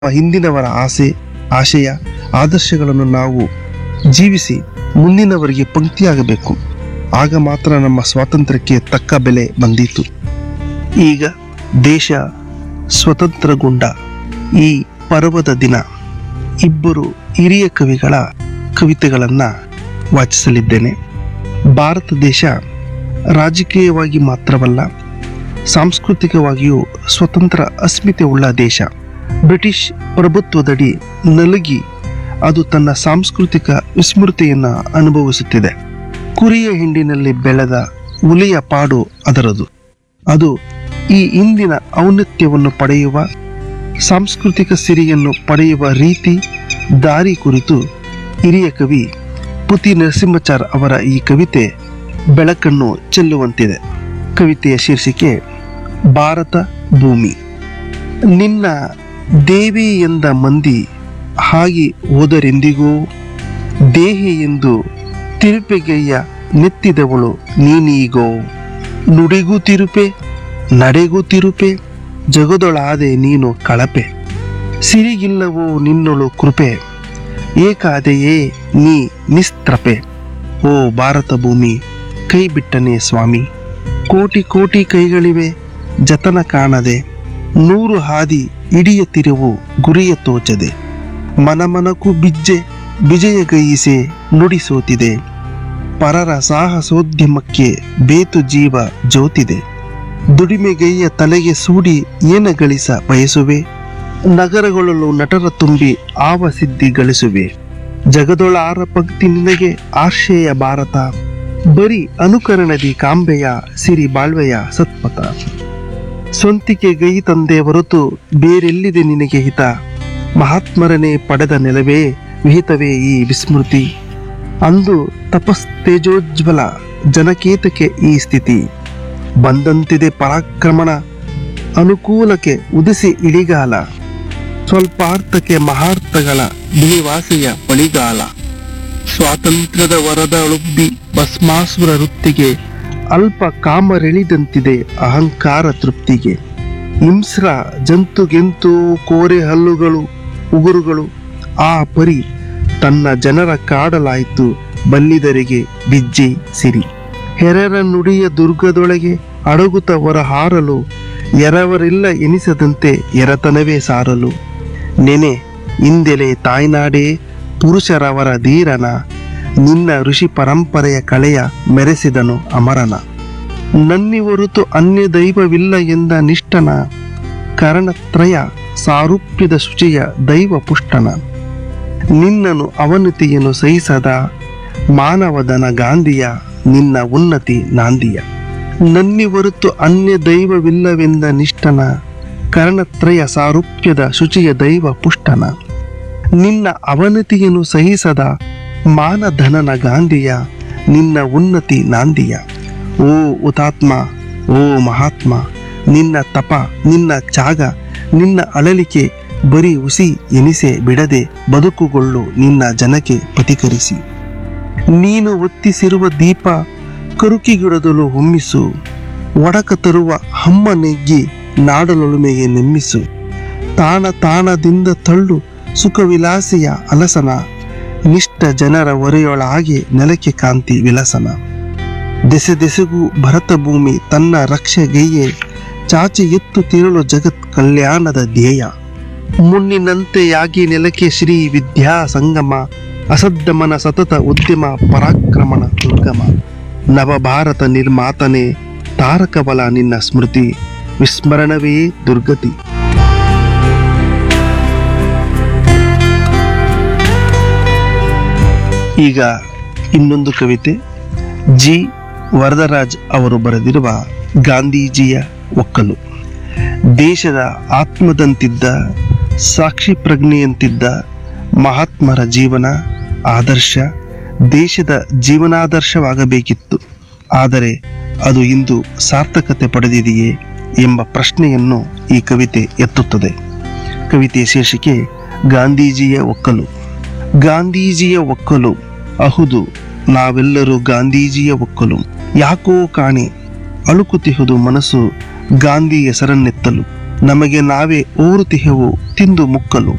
ಹಿಂದಿನವರ ಆಸೆ ಆಶಯ ಆದರ್ಶಗಳನ್ನು ನಾವು ಜೀವಿಸಿ ಮುಂದಿನವರಿಗೆ ಪಂಕ್ತಿಯಾಗಬೇಕು ಆಗ ಮಾತ್ರ ನಮ್ಮ ಸ್ವಾತಂತ್ರ್ಯಕ್ಕೆ ತಕ್ಕ ಬೆಲೆ ಬಂದೀತು ಈಗ ದೇಶ ಸ್ವತಂತ್ರಗೊಂಡ ಈ ಪರ್ವದ ದಿನ ಇಬ್ಬರು ಹಿರಿಯ ಕವಿಗಳ ಕವಿತೆಗಳನ್ನು ವಾಚಿಸಲಿದ್ದೇನೆ ಭಾರತ ದೇಶ ರಾಜಕೀಯವಾಗಿ ಮಾತ್ರವಲ್ಲ ಸಾಂಸ್ಕೃತಿಕವಾಗಿಯೂ ಸ್ವತಂತ್ರ ಅಸ್ಮಿತೆ ಉಳ್ಳ ದೇಶ ಬ್ರಿಟಿಷ್ ಪ್ರಭುತ್ವದಡಿ ನಲುಗಿ ಅದು ತನ್ನ ಸಾಂಸ್ಕೃತಿಕ ವಿಸ್ಮೃತಿಯನ್ನು ಅನುಭವಿಸುತ್ತಿದೆ ಕುರಿಯ ಹಿಂಡಿನಲ್ಲಿ ಬೆಳೆದ ಹುಲಿಯ ಪಾಡು ಅದರದು ಅದು ಈ ಇಂದಿನ ಔನ್ನತ್ಯವನ್ನು ಪಡೆಯುವ ಸಾಂಸ್ಕೃತಿಕ ಸಿರಿಯನ್ನು ಪಡೆಯುವ ರೀತಿ ದಾರಿ ಕುರಿತು ಹಿರಿಯ ಕವಿ ಪುತಿ ನರಸಿಂಹಚಾರ್ ಅವರ ಈ ಕವಿತೆ ಬೆಳಕನ್ನು ಚೆಲ್ಲುವಂತಿದೆ ಕವಿತೆಯ ಶೀರ್ಷಿಕೆ ಭಾರತ ಭೂಮಿ ನಿನ್ನ ದೇವಿ ಎಂದ ಮಂದಿ ಹಾಗೆ ಹೋದರೆಂದಿಗೂ ದೇಹಿ ಎಂದು ತಿರುಪೆಗೈಯ ನೆತ್ತಿದವಳು ನೀನೀಗೋ ನುಡಿಗೂ ತಿರುಪೆ ನಡೆಗೂ ತಿರುಪೆ ಜಗದೊಳಾದೆ ನೀನು ಕಳಪೆ ಸಿರಿಗಿಲ್ಲವೋ ನಿನ್ನೊಳು ಕೃಪೆ ಏಕಾದೆಯೇ ನೀ ನಿಸ್ತ್ರಪೆ ಓ ಭಾರತ ಭೂಮಿ ಕೈ ಬಿಟ್ಟನೆ ಸ್ವಾಮಿ ಕೋಟಿ ಕೋಟಿ ಕೈಗಳಿವೆ ಜತನ ಕಾಣದೆ ನೂರು ಹಾದಿ ಇಡಿಯ ತಿರುವು ಗುರಿಯ ತೋಚದೆ ಮನಮನಕ್ಕೂ ಬಿಜ್ಜೆ ವಿಜಯ ಗೈಯಿಸೆ ನುಡಿ ಸೋತಿದೆ ಪರರ ಸಾಹಸೋದ್ಯಮಕ್ಕೆ ಬೇತು ಜೀವ ಜೋತಿದೆ ದುಡಿಮೆಗೈಯ ತಲೆಗೆ ಸೂಡಿ ಏನ ಗಳಿಸ ಬಯಸುವೆ ನಗರಗಳಲ್ಲೂ ನಟರ ತುಂಬಿ ಆವ ಸಿದ್ಧಿ ಗಳಿಸುವೆ ಜಗದೊಳಾರ ಪಂಕ್ತಿ ನಿನಗೆ ಆಶ್ರಯ ಭಾರತ ಬರೀ ಅನುಕರಣದಿ ಕಾಂಬೆಯ ಸಿರಿ ಬಾಳ್ವೆಯ ಸತ್ಪಥ ಸ್ವಂತಿಕೆ ಗೈ ತಂದೆ ಹೊರತು ಬೇರೆಲ್ಲಿದೆ ನಿನಗೆ ಹಿತ ಮಹಾತ್ಮರನೇ ಪಡೆದ ನೆಲವೇ ವಿಹಿತವೇ ಈ ವಿಸ್ಮೃತಿ ಅಂದು ತಪಸ್ತೇಜೋಜ್ವಲ ಜನಕೇತಕ್ಕೆ ಈ ಸ್ಥಿತಿ ಬಂದಂತಿದೆ ಪರಾಕ್ರಮಣ ಅನುಕೂಲಕ್ಕೆ ಉದಿಸಿ ಇಳಿಗಾಲ ಸ್ವಲ್ಪಾರ್ಥಕ್ಕೆ ಮಹಾರ್ಥಗಳ ಬಿಳಿವಾಸೆಯ ಬಳಿಗಾಲ ಸ್ವಾತಂತ್ರ್ಯದ ವರದಳುಬ್ಬಿ ಭಸ್ಮಾಸುರ ವೃತ್ತಿಗೆ ಅಲ್ಪ ಕಾಮರೆಳಿದಂತಿದೆ ಅಹಂಕಾರ ತೃಪ್ತಿಗೆ ಹಿಂಸ್ರ ಜಂತುಗೆಂತು ಕೋರೆ ಹಲ್ಲುಗಳು ಉಗುರುಗಳು ಆ ಪರಿ ತನ್ನ ಜನರ ಕಾಡಲಾಯಿತು ಬಲ್ಲಿದರಿಗೆ ಬಿಜ್ಜೆ ಸಿರಿ ಹೆರರ ನುಡಿಯ ದುರ್ಗದೊಳಗೆ ಅಡಗುತ್ತ ಹೊರಹಾರಲು ಎರವರಿಲ್ಲ ಎನಿಸದಂತೆ ಎರತನವೇ ಸಾರಲು ನೆನೆ ಇಂದೆಲೆ ತಾಯ್ನಾಡೇ ಪುರುಷರವರ ಧೀರನ ನಿನ್ನ ಋಷಿ ಪರಂಪರೆಯ ಕಳೆಯ ಮೆರೆಸಿದನು ಅಮರನ ನನ್ನಿ ಹೊರತು ಅನ್ಯ ದೈವವಿಲ್ಲ ಎಂದ ನಿಷ್ಠನ ಕರಣತ್ರಯ ಸಾರೂಪ್ಯದ ಶುಚಿಯ ದೈವ ಪುಷ್ಟನ ನಿನ್ನನು ಅವನತಿಯನ್ನು ಸಹಿಸದ ಮಾನವದನ ಗಾಂಧಿಯ ನಿನ್ನ ಉನ್ನತಿ ನಾಂದಿಯ ನನ್ನಿ ಹೊರತು ಅನ್ಯ ದೈವವಿಲ್ಲವೆಂದ ನಿಷ್ಠನ ಕರ್ಣತ್ರಯ ಸಾರೂಪ್ಯದ ಶುಚಿಯ ದೈವ ಪುಷ್ಟನ ನಿನ್ನ ಅವನತಿಯನ್ನು ಸಹಿಸದ ಮಾನಧನನ ಗಾಂಧಿಯ ನಿನ್ನ ಉನ್ನತಿ ನಾಂದಿಯ ಓ ಹುತಾತ್ಮ ಓ ಮಹಾತ್ಮ ನಿನ್ನ ತಪ ನಿನ್ನ ತ್ಯಾಗ ನಿನ್ನ ಅಳಲಿಕೆ ಬರೀ ಉಸಿ ಎನಿಸೆ ಬಿಡದೆ ಬದುಕುಗೊಳ್ಳು ನಿನ್ನ ಜನಕ್ಕೆ ಪ್ರತಿಕರಿಸಿ ನೀನು ಒತ್ತಿಸಿರುವ ದೀಪ ಕರುಕಿಗಿಡದಲು ಹೊಮ್ಮಿಸು ಒಡಕ ತರುವ ಹಮ್ಮ ನೆಗ್ಗಿ ನಾಡಲೊಳುಮೆಗೆ ನೆಮ್ಮಿಸು ತಾಣ ತಾಣದಿಂದ ತಳ್ಳು ಸುಖವಿಲಾಸಿಯ ಅಲಸನ ನಿಷ್ಠ ಜನರ ಒರೆಯೊಳಾಗಿ ನೆಲಕ್ಕೆ ಕಾಂತಿ ವಿಲಸನ ದೆಸೆ ದೆಸೆಗೂ ಭರತ ಭೂಮಿ ತನ್ನ ರಕ್ಷೆಗೈಯೇ ಚಾಚಿ ಎತ್ತು ತಿರಳು ಜಗತ್ ಕಲ್ಯಾಣದ ಧ್ಯೇಯ ಮುನ್ನಿನಂತೆಯಾಗಿ ನೆಲಕ್ಕೆ ಶ್ರೀ ವಿದ್ಯಾ ಸಂಗಮ ಅಸದ್ದಮನ ಸತತ ಉದ್ಯಮ ಪರಾಕ್ರಮಣ ದುರ್ಗಮ ನವಭಾರತ ನಿರ್ಮಾತನೆ ತಾರಕಬಲ ನಿನ್ನ ಸ್ಮೃತಿ ವಿಸ್ಮರಣವೇ ದುರ್ಗತಿ ಈಗ ಇನ್ನೊಂದು ಕವಿತೆ ಜಿ ವರದರಾಜ್ ಅವರು ಬರೆದಿರುವ ಗಾಂಧೀಜಿಯ ಒಕ್ಕಲು ದೇಶದ ಆತ್ಮದಂತಿದ್ದ ಸಾಕ್ಷಿ ಪ್ರಜ್ಞೆಯಂತಿದ್ದ ಮಹಾತ್ಮರ ಜೀವನ ಆದರ್ಶ ದೇಶದ ಜೀವನಾದರ್ಶವಾಗಬೇಕಿತ್ತು ಆದರೆ ಅದು ಇಂದು ಸಾರ್ಥಕತೆ ಪಡೆದಿದೆಯೇ ಎಂಬ ಪ್ರಶ್ನೆಯನ್ನು ಈ ಕವಿತೆ ಎತ್ತುತ್ತದೆ ಕವಿತೆಯ ಶೀರ್ಷಿಕೆ ಗಾಂಧೀಜಿಯ ಒಕ್ಕಲು ಗಾಂಧೀಜಿಯ ಒಕ್ಕಲು ಅಹುದು ನಾವೆಲ್ಲರೂ ಗಾಂಧೀಜಿಯ ಒಕ್ಕಲು ಯಾಕೋ ಕಾಣೆ ಅಳುಕುತಿಹುದು ಮನಸ್ಸು ಗಾಂಧಿ ಹೆಸರನ್ನೆತ್ತಲು ನಮಗೆ ನಾವೇ ಓರುತಿಹೆವು ತಿಂದು ಮುಕ್ಕಲು